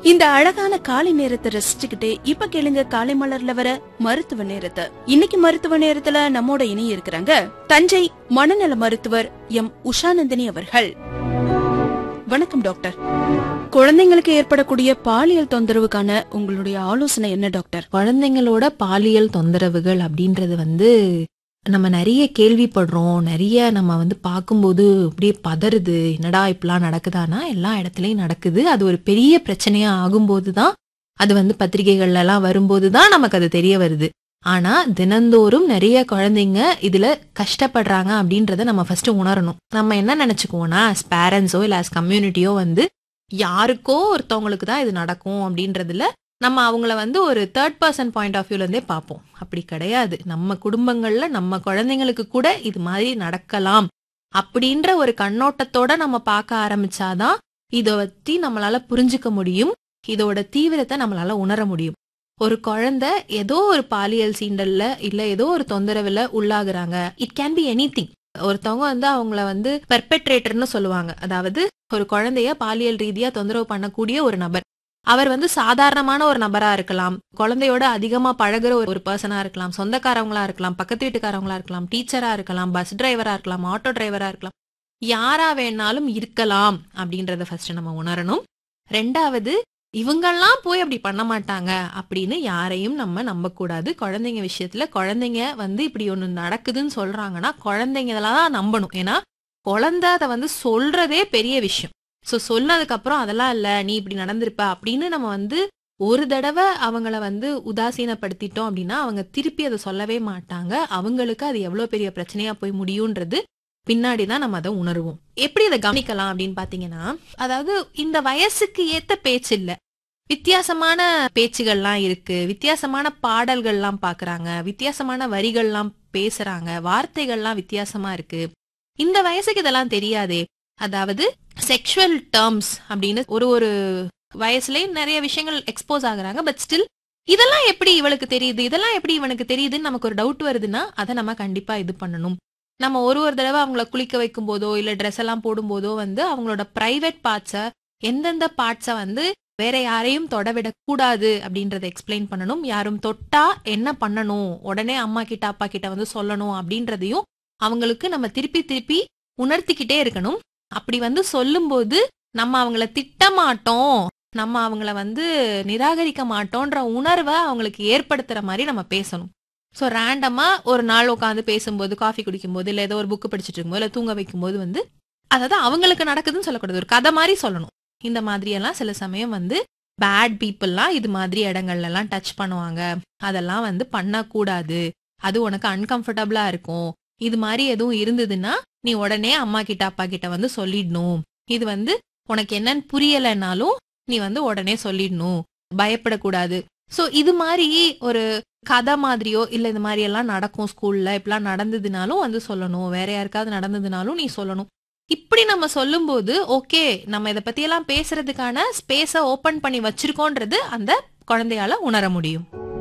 இந்த அழகான காலை நேரத்தை ரசிச்சுக்கிட்டே இப்ப கேளுங்க காலை மலர்ல வர மருத்துவ நேரத்தை இன்னைக்கு மருத்துவ நேரத்துல நம்மோட இணைய இருக்கிறாங்க தஞ்சை மனநல மருத்துவர் எம் உஷாநந்தினி அவர்கள் வணக்கம் டாக்டர் குழந்தைங்களுக்கு ஏற்படக்கூடிய பாலியல் தொந்தரவுக்கான உங்களுடைய ஆலோசனை என்ன டாக்டர் குழந்தைங்களோட பாலியல் தொந்தரவுகள் அப்படின்றது வந்து நம்ம நிறைய கேள்விப்படுறோம் நிறைய நம்ம வந்து பார்க்கும்போது அப்படியே பதறுது என்னடா இப்படிலாம் நடக்குதானா எல்லா இடத்துலயும் நடக்குது அது ஒரு பெரிய பிரச்சனையா ஆகும்போது தான் அது வந்து பத்திரிகைகள்ல எல்லாம் வரும்போது தான் நமக்கு அது தெரிய வருது ஆனா தினந்தோறும் நிறைய குழந்தைங்க இதுல கஷ்டப்படுறாங்க அப்படின்றத நம்ம ஃபர்ஸ்ட் உணரணும் நம்ம என்ன நினைச்சுக்குவோம்னா as பேரண்ட்ஸோ இல்ல as கம்யூனிட்டியோ வந்து யாருக்கோ ஒருத்தவங்களுக்கு தான் இது நடக்கும் அப்படின்றதுல நம்ம அவங்கள வந்து ஒரு தேர்ட் பர்சன் பாயிண்ட் ஆஃப் வியூல இருந்தே பார்ப்போம் அப்படி கிடையாது நம்ம குடும்பங்கள்ல நம்ம குழந்தைங்களுக்கு கூட இது மாதிரி நடக்கலாம் அப்படின்ற ஒரு கண்ணோட்டத்தோட நம்ம பார்க்க ஆரம்பிச்சாதான் இதை பத்தி நம்மளால புரிஞ்சுக்க முடியும் இதோட தீவிரத்தை நம்மளால உணர முடியும் ஒரு குழந்தை ஏதோ ஒரு பாலியல் சீண்டல்ல இல்ல ஏதோ ஒரு தொந்தரவுல உள்ளாகுறாங்க இட் கேன் பி எனி ஒருத்தவங்க வந்து அவங்கள வந்து பெர்பெட்ரேட்டர்னு சொல்லுவாங்க அதாவது ஒரு குழந்தைய பாலியல் ரீதியா தொந்தரவு பண்ணக்கூடிய ஒரு நபர் அவர் வந்து சாதாரணமான ஒரு நபரா இருக்கலாம் குழந்தையோட அதிகமா பழகுற ஒரு பர்சனா இருக்கலாம் சொந்தக்காரவங்களா இருக்கலாம் பக்கத்து வீட்டுக்காரவங்களா இருக்கலாம் டீச்சரா இருக்கலாம் பஸ் டிரைவரா இருக்கலாம் ஆட்டோ டிரைவரா இருக்கலாம் யாரா வேணாலும் இருக்கலாம் அப்படின்றத ஃபர்ஸ்ட் நம்ம உணரணும் ரெண்டாவது இவங்கெல்லாம் போய் அப்படி பண்ண மாட்டாங்க அப்படின்னு யாரையும் நம்ம நம்பக்கூடாது குழந்தைங்க விஷயத்துல குழந்தைங்க வந்து இப்படி ஒண்ணு நடக்குதுன்னு சொல்றாங்கன்னா குழந்தைங்க தான் நம்பணும் ஏன்னா குழந்தை அதை வந்து சொல்றதே பெரிய விஷயம் ஸோ சொன்னதுக்கு அப்புறம் அதெல்லாம் இல்ல நீ இப்படி நடந்திருப்ப அப்படின்னு நம்ம வந்து ஒரு தடவை அவங்கள வந்து உதாசீனப்படுத்திட்டோம் அப்படின்னா அவங்க திருப்பி அதை சொல்லவே மாட்டாங்க அவங்களுக்கு அது எவ்வளவு பெரிய பிரச்சனையா போய் முடியும்ன்றது பின்னாடி தான் நம்ம அதை உணருவோம் எப்படி அதை கவனிக்கலாம் அப்படின்னு பாத்தீங்கன்னா அதாவது இந்த வயசுக்கு ஏத்த பேச்சு இல்ல வித்தியாசமான பேச்சுகள்லாம் இருக்கு வித்தியாசமான பாடல்கள்லாம் பாக்குறாங்க வித்தியாசமான வரிகள்லாம் பேசுறாங்க வார்த்தைகள்லாம் வித்தியாசமா இருக்கு இந்த வயசுக்கு இதெல்லாம் தெரியாதே அதாவது செக்ஷுவல் டேர்ம்ஸ் அப்படின்னு ஒரு ஒரு வயசுலயும் நிறைய விஷயங்கள் எக்ஸ்போஸ் ஆகுறாங்க பட் ஸ்டில் இதெல்லாம் எப்படி இவளுக்கு தெரியுது இதெல்லாம் எப்படி இவனுக்கு தெரியுதுன்னு நமக்கு ஒரு டவுட் வருதுன்னா அதை நம்ம கண்டிப்பா இது பண்ணணும் நம்ம ஒரு ஒரு தடவை அவங்கள குளிக்க வைக்கும் போதோ இல்ல ட்ரெஸ் எல்லாம் போடும்போதோ வந்து அவங்களோட பிரைவேட் பார்ட்ஸை எந்தெந்த பார்ட்ஸை வந்து வேற யாரையும் தொட விடக்கூடாது அப்படின்றத எக்ஸ்பிளைன் பண்ணணும் யாரும் தொட்டா என்ன பண்ணணும் உடனே அம்மா கிட்ட அப்பா கிட்ட வந்து சொல்லணும் அப்படின்றதையும் அவங்களுக்கு நம்ம திருப்பி திருப்பி உணர்த்திக்கிட்டே இருக்கணும் அப்படி வந்து சொல்லும்போது நம்ம அவங்கள திட்ட மாட்டோம் நம்ம அவங்கள வந்து நிராகரிக்க மாட்டோன்ற உணர்வை அவங்களுக்கு ஏற்படுத்துற மாதிரி நம்ம பேசணும் ஸோ ரேண்டமா ஒரு நாள் உட்காந்து பேசும்போது காஃபி குடிக்கும்போது இல்லை ஏதோ ஒரு புக்கு படிச்சுட்டு இருக்கும்போது இல்லை தூங்க வைக்கும்போது வந்து அதாவது அவங்களுக்கு நடக்குதுன்னு சொல்லக்கூடாது ஒரு கதை மாதிரி சொல்லணும் இந்த மாதிரியெல்லாம் சில சமயம் வந்து பேட் பீப்புளெலாம் இது மாதிரி இடங்கள்ல எல்லாம் டச் பண்ணுவாங்க அதெல்லாம் வந்து பண்ணக்கூடாது அது உனக்கு அன்கம்ஃபர்டபுளா இருக்கும் இது மாதிரி எதுவும் இருந்ததுன்னா நீ உடனே அம்மா கிட்ட அப்பா கிட்ட வந்து சொல்லிடணும் இது வந்து உனக்கு என்னன்னு புரியலைன்னாலும் நீ வந்து உடனே சொல்லிடணும் பயப்படக்கூடாது சோ இது மாதிரி ஒரு கதை மாதிரியோ இல்ல இந்த மாதிரி எல்லாம் நடக்கும் ஸ்கூல்ல இப்படிலாம் நடந்ததுனாலும் வந்து சொல்லணும் வேற யாருக்காவது நடந்ததுனாலும் நீ சொல்லணும் இப்படி நம்ம சொல்லும்போது ஓகே நம்ம இதை பத்தி எல்லாம் பேசுறதுக்கான ஸ்பேஸ ஓபன் பண்ணி வச்சிருக்கோன்றது அந்த குழந்தையால உணர முடியும்